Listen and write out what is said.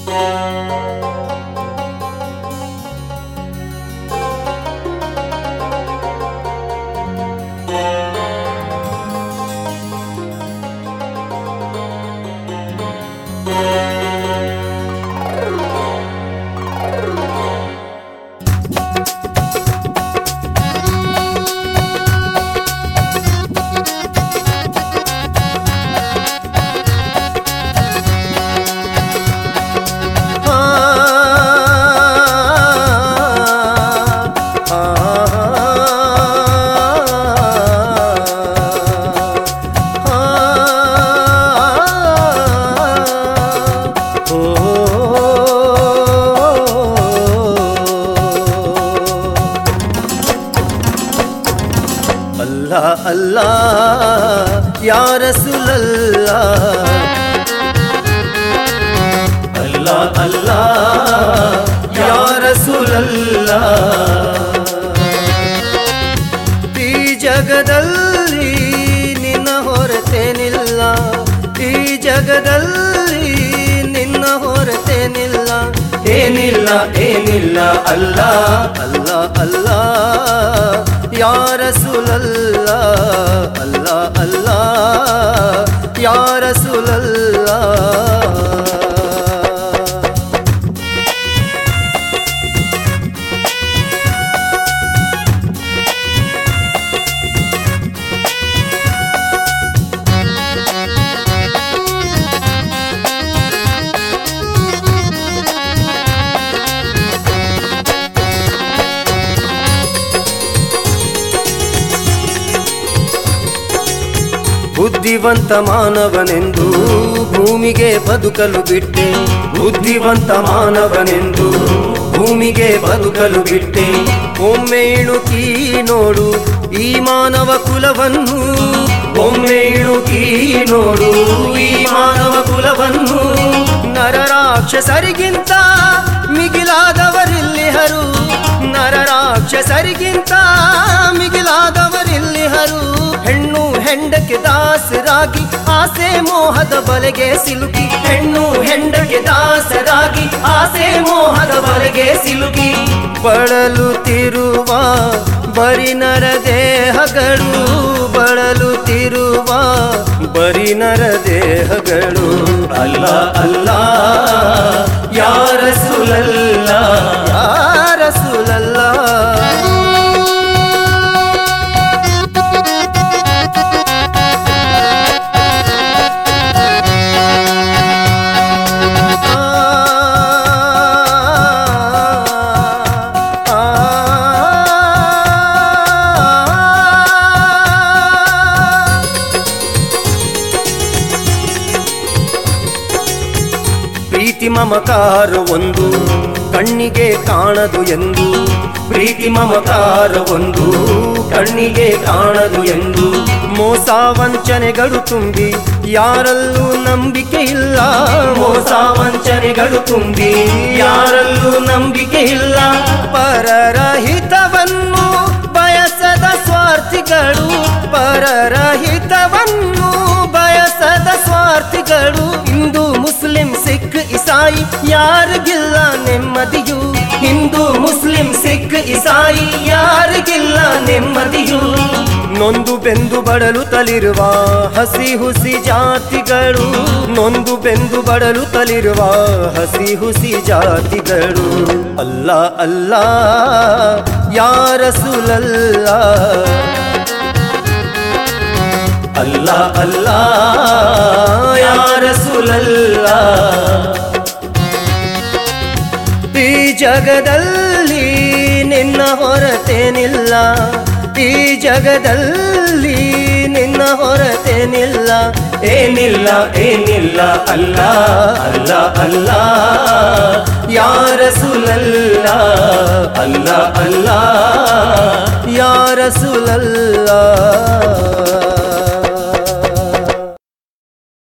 ಅಲ್ಲಾ ಅಲ್ಲಾ ಯಾ ರಸೂಲಲ್ಲಾ ಅಲ್ಲಾ ಅಲ್ಲಾ ಯಾ ರಸೂಲಲ್ಲಾ ಈ ಜಗದಲ್ಲಿ ನಿನ್ನ ಹೊರತೇನಿಲ್ಲ ಈ ಜಗದಲ್ಲಿ ನಿನ್ನ ಹೊರತೇನಿಲ್ಲ ಏನಿಲ್ಲ ಏನಿಲ್ಲ ಅಲ್ಲ ಅಲ್ಲ ಅಲ್ಲ ಯಾ ರಸೂಲಲ್ಲ ಅಲ್ಲ ಅಲ್ಲ ಯಾ ರಸೂಲಲ್ಲ ಬುದ್ಧಿವಂತ ಮಾನವನೆಂದು ಭೂಮಿಗೆ ಬದುಕಲು ಬಿಟ್ಟೆ ಬುದ್ಧಿವಂತ ಮಾನವನೆಂದು ಭೂಮಿಗೆ ಬದುಕಲು ಬಿಟ್ಟೆ ಒಮ್ಮೆ ಇಣುಕಿ ನೋಡು ಈ ಮಾನವ ಕುಲವನ್ನು ಒಮ್ಮೆ ಇಣುಕಿ ನೋಡು ಈ ಮಾನವ ಕುಲವನ್ನು ನರರಾಕ್ಷಸರಿಗಿಂತ ಮಿಗಿಲಾದವರಿಲ್ಲಿಹರು ನರರಾಕ್ಷಸರಿಗಿಂತ ಮಿಗಿಲಾದವರಿಲ್ಲಿಹರು ಹೆಣ್ಣು ಹೆಂಡಕ್ಕೆ ದಾಸರಾಗಿ ಆಸೆ ಮೋಹದ ಬಲೆಗೆ ಸಿಲುಕಿ ಹೆಣ್ಣು ಹೆಂಡಕ್ಕೆ ದಾಸರಾಗಿ ಆಸೆ ಮೋಹದ ಬಲೆಗೆ ಸಿಲುಕಿ ಬಳಲುತ್ತಿರುವ ಬರಿ ನರ ದೇಹಗಳು ಬಳಲುತ್ತಿರುವ ಬರಿ ನರ ದೇಹಗಳು ಅಲ್ಲ ಅಲ್ಲ ಯಾರ ಸುಲಲ್ಲ ಯಾರ ಸುಲಲ್ಲ ಪ್ರೀತಿ ಮಮಕಾರ ಒಂದು ಕಣ್ಣಿಗೆ ಕಾಣದು ಎಂದು ಪ್ರೀತಿ ಮಮಕಾರ ಒಂದು ಕಣ್ಣಿಗೆ ಕಾಣದು ಎಂದು ಮೋಸ ವಂಚನೆಗಳು ತುಂಬಿ ಯಾರಲ್ಲೂ ನಂಬಿಕೆ ಇಲ್ಲ ಮೋಸ ವಂಚನೆಗಳು ತುಂಬಿ ಯಾರಲ್ಲೂ ನಂಬಿಕೆ ಇಲ್ಲ ಪರರ ಹಿತವನ್ನು ಬಯಸದ ಸ್ವಾರ್ಥಿಗಳು ಪರರ ಹಿತವನ್ನು ಬಯಸದ ಸ್ವಾರ್ಥಿಗಳು ಹಿಂದೂ ಮುಸ್ಲಿಂ ಸಿಖ್ ಇಸಾಯಿ ಯಾರಿಗಿಲ್ಲ ನೆಮ್ಮದಿಯು ಹಿಂದೂ ಮುಸ್ಲಿಂ ಸಿಖ್ ಇಸಾಯಿ ಯಾರಿಗಿಲ್ಲ ನೆಮ್ಮದಿಯು ನೊಂದು ಬೆಂದು ಬಡಲು ತಲಿರುವ ಹಸಿ ಹುಸಿ ಜಾತಿಗಳು ನೊಂದು ಬೆಂದು ಬಡಲು ತಲಿರುವ ಹಸಿ ಹುಸಿ ಜಾತಿಗಳು ಅಲ್ಲ ಅಲ್ಲ ಯಾರ ಸುಲಲ್ಲ ಅಲ್ಲ ಅಲ್ಲ ಯಾರ ಸುಲಲ್ಲ ಈ ಜಗದಲ್ಲಿ ನಿನ್ನ ಹೊರತೇನಿಲ್ಲ ಈ ಜಗದಲ್ಲಿ ನಿನ್ನ ಹೊರತೇನಿಲ್ಲ ಏನಿಲ್ಲ ಏನಿಲ್ಲ ಅಲ್ಲ ಅಲ್ಲ ಅಲ್ಲ ಯಾರ ಸುಲಲ್ಲ ಅಲ್ಲ ಅಲ್ಲ ಯಾರ ಸುಲಲ್ಲ